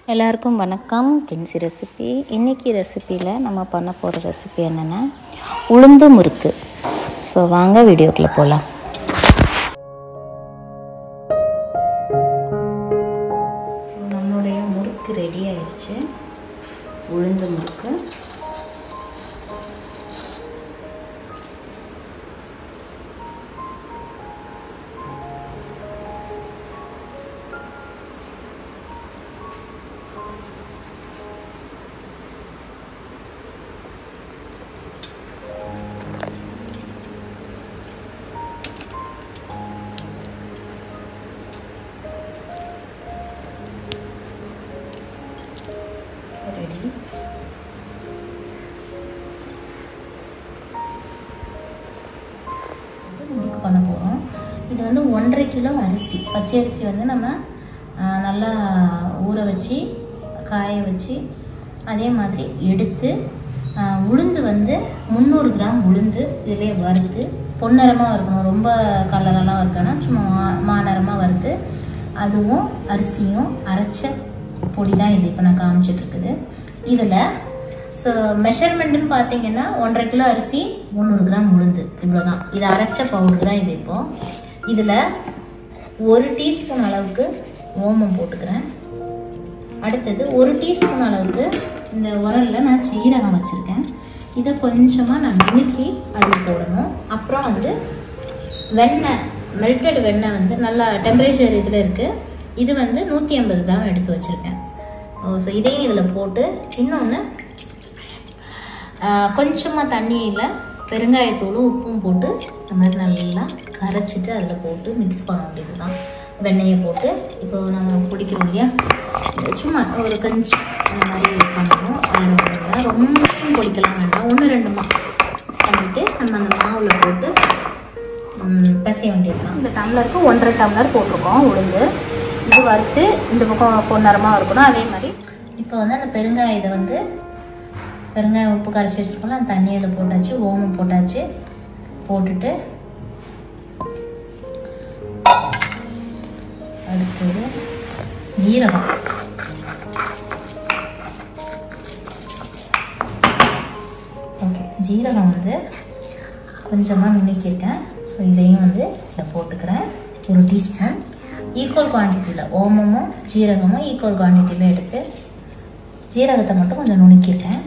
எல்லாருக்கும் வணக்கம் பிரின்சி ரெசிபி இன்றைக்கி ரெசிப்பியில் நம்ம பண்ண போகிற ரெசிபி என்னென்னா உளுந்து முறுக்கு ஸோ வாங்க வீடியோக்குள்ளே போகலாம் ஸோ நம்மளுடைய முறுக்கு ரெடி ஆயிடுச்சு உளுந்து முறுக்கு ரெடி முறுக்கு பண்ண போகிறோம் இது வந்து ஒன்றரை கிலோ அரிசி பச்சை அரிசி வந்து நம்ம ஆ, நல்லா ஊற வச்சு காய வச்சு அதே மாதிரி எடுத்து ஆ, உளுந்து வந்து முந்நூறு கிராம் உளுந்து இதிலே வறுத்து பொன்னிறமாக இருக்கணும் ரொம்ப கலரெல்லாம் இருக்கணும் சும்மா மா மாநிறமாக வறுத்து அதுவும் அரிசியும் அரைச்ச பொடி தான் இது இப்போ நான் காமிச்சிட்டு இருக்குது இதில் ஸோ மெஷர்மெண்ட்டுன்னு பார்த்தீங்கன்னா ஒன்றரை கிலோ அரிசி முந்நூறு கிராம் உளுந்து இவ்வளோ தான் இது அரைச்ச பவுடர் தான் இது இப்போது இதில் ஒரு டீஸ்பூன் அளவுக்கு ஓமம் போட்டுக்கிறேன் அடுத்தது ஒரு டீஸ்பூன் அளவுக்கு இந்த உரலில் நான் சீரகம் வச்சுருக்கேன் இதை கொஞ்சமாக நான் நுணுக்கி அதில் போடணும் அப்புறம் வந்து வெண்ணெய் மெல்டட் வெண்ணெய் வந்து நல்லா டெம்பரேச்சர் இதில் இருக்குது இது வந்து நூற்றி ஐம்பது கிராம் எடுத்து வச்சுருக்கேன் ஸோ இதையும் இதில் போட்டு இன்னொன்று கொஞ்சமாக தண்ணியில் பெருங்காயத்தூளும் உப்பும் போட்டு இந்த மாதிரி நல்லா கரைச்சிட்டு அதில் போட்டு மிக்ஸ் பண்ண வேண்டியது தான் வெண்ணெயை போட்டு இப்போ நம்ம பிடிக்கிறோம் இல்லையா சும்மா ஒரு கொஞ்சம் இந்த மாதிரி பண்ணணும் வேறு ஒன்றும் இல்லை ரொம்பவும் பொடிக்கலாம் வேண்டாம் ஒன்று ரெண்டுமா பண்ணிவிட்டு நம்ம அந்த மாவில் போட்டு ம், பிசைய வேண்டியது தான் இந்த டம்ளருக்கு ஒன்றரை டம்ளர் போட்டிருக்கோம் உளுந்து இது வறுத்து இந்த பக்கம் பொன்னரமாக இருக்கணும் அதே மாதிரி இப்போ வந்து அந்த பெருங்காயம் இதை வந்து பெருங்காயம் உப்பு கரைச்சி வச்சுருக்கோம்ல அந்த தண்ணி அதில் போட்டாச்சு ஓமம் போட்டாச்சு போட்டுட்டு அடுத்தது ஜீரகம் ஓகே ஜீரகம் வந்து கொஞ்சமாக நுணுக்கியிருக்கேன் ஸோ இதையும் வந்து இதில் போட்டுக்கிறேன் ஒரு டீஸ்பூன் ஈக்குவல் குவான்டிட்டியில் ஓமமும் ஜீரகமும் ஈக்குவல் குவான்டிட்டியில் எடுத்து ஜீரகத்தை மட்டும் கொஞ்சம் நுணுக்கியிருக்கேன்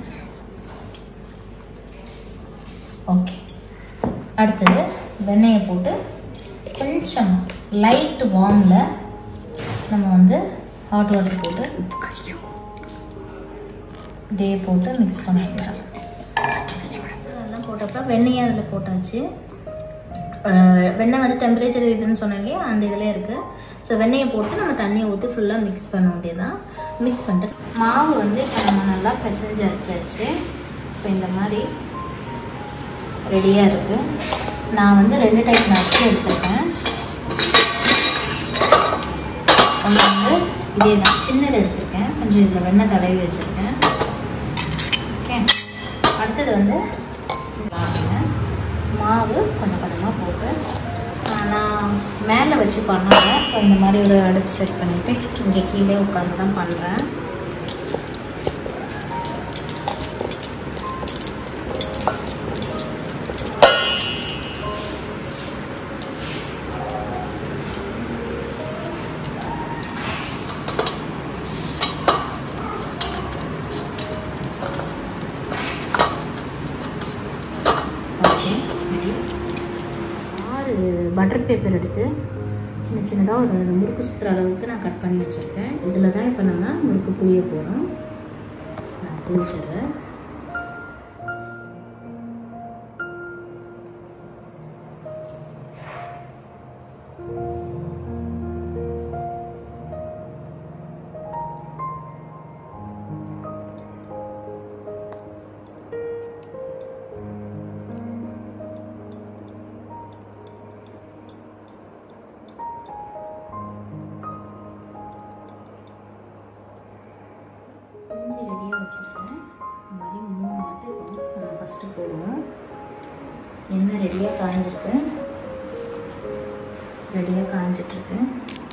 ஓகே அடுத்தது வெண்ணெயை போட்டு கொஞ்சம் லைட் வார்மில் நம்ம வந்து ஹாட் வாட்டர் போட்டு டே போட்டு மிக்ஸ் பண்ண வேண்டியதான் அதெல்லாம் போட்டப்ப வெண்ணெயை அதில் போட்டாச்சு அஹ் வெண்ணெய் வந்து டெம்பரேச்சர் இதுன்னு சொன்னேன் இல்லையா அந்த இதில் இருக்குது ஸோ வெண்ணெயை போட்டு நம்ம தண்ணியை ஊற்றி ஃபுல்லாக மிக்ஸ் பண்ண வேண்டியதான் மிக்ஸ் பண்ணிட்டு மாவு வந்து இப்போ நம்ம நல்லா பிசைஞ்சு வச்சாச்சு ஸோ இந்த மாதிரி ரெடியாக இருக்குது நான் வந்து ரெண்டு டைப் நட்ஸ் எடுத்திருக்கேன் ஒன்று வந்து இதே தான் சின்னது எடுத்திருக்கேன் கொஞ்சம் இதில் வெண்ணெய் தடவி வச்சுருக்கேன் ஓகே அடுத்தது வந்து பாருங்க மாவு கொஞ்சம் கொஞ்சமாக போட்டு ஆஹ் நான் மேலே வச்சு பண்ணல ஸோ இந்த மாதிரி ஒரு அடுப்பு செட் பண்ணிவிட்டு இங்கே கீழே உட்காந்து தான் பண்ணுறேன் ஓகே ரெடி ஆறு பட்டர் பேப்பர் எடுத்து சின்ன சின்னதாக ஒரு அந்த முறுக்கு சுற்றுற அளவுக்கு நான் கட் பண்ணி வச்சுருக்கேன் இதில் தான் இப்போ நம்ம முறுக்கு புளிய போகிறோம் ஸோ நான் புளிச்சிடுறேன் புளிஞ்சு ரெடியாக வச்சுருக்கேன் இந்த மாதிரி மூணு மட்டும் இப்போ நம்ம ஃபஸ்ட்டு போடுவோம் எண்ணெய் ரெடியாக காஞ்சிருக்கு ரெடியாக காஞ்சிட்ருக்கு